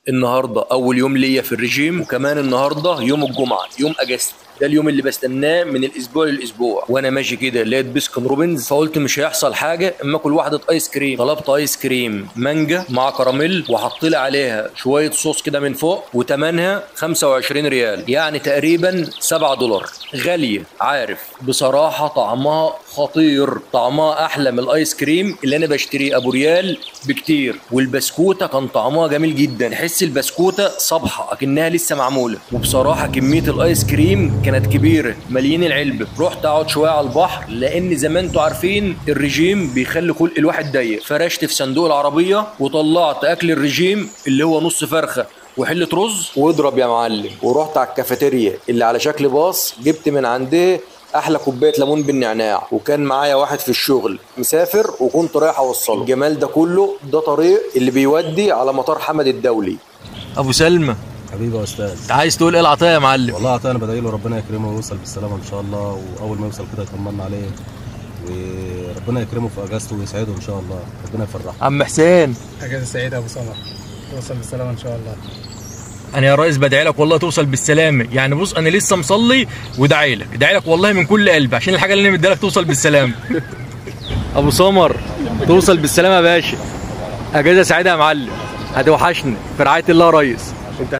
النهارده اول يوم ليا في الرجيم وكمان النهارده يوم الجمعه يوم اجازتي ده اليوم اللي بستناه من الاسبوع للاسبوع وانا ماشي كده لقيت بسكن روبنز فقلت مش هيحصل حاجه اما اكل واحده ايس كريم طلبت ايس كريم مانجا مع كراميل وحط لي عليها شويه صوص كده من فوق وتمنها 25 ريال يعني تقريبا 7 دولار غاليه عارف بصراحه طعمها خطير طعمها احلى من الايس كريم اللي انا بشتريه ابو ريال بكتير والبسكوته كان طعمها جميل جدا تحس البسكوته صبحه اكنها لسه معموله وبصراحه كميه الايس كريم كانت كبيره مليين العلبه رحت اقعد شويه على البحر لان زي ما انتوا عارفين الرجيم بيخلي خلق الواحد ضيق فرشت في صندوق العربيه وطلعت اكل الرجيم اللي هو نص فرخه وحله رز واضرب يا معلم ورحت على الكافيتيريا اللي على شكل باص جبت من عندها احلى كوبايه ليمون بالنعناع وكان معايا واحد في الشغل مسافر وكنت رايح اوصله الجمال ده كله ده طريق اللي بيودي على مطار حمد الدولي ابو سلمى حبيبي يا استاذ انت عايز تقول ايه العطيه يا معلم والله عطيه انا بدعي له ربنا يكرمه ويوصل بالسلامه ان شاء الله واول ما يوصل كده يطمنا عليه وربنا يكرمه في اجازته ويسعده ان شاء الله ربنا يفرحه عم حسين اجازه سعيده يا ابو سمر توصل بالسلامه ان شاء الله انا يا ريس بدعي لك والله توصل بالسلامه يعني بص انا لسه مصلي وداعي لك ادعي لك والله من كل قلبي عشان الحاجه اللي انا مديها لك توصل بالسلامه ابو سمر توصل بالسلامه يا باشا اجازه سعيده يا معلم هتوحشني في رعايه الله يا ريس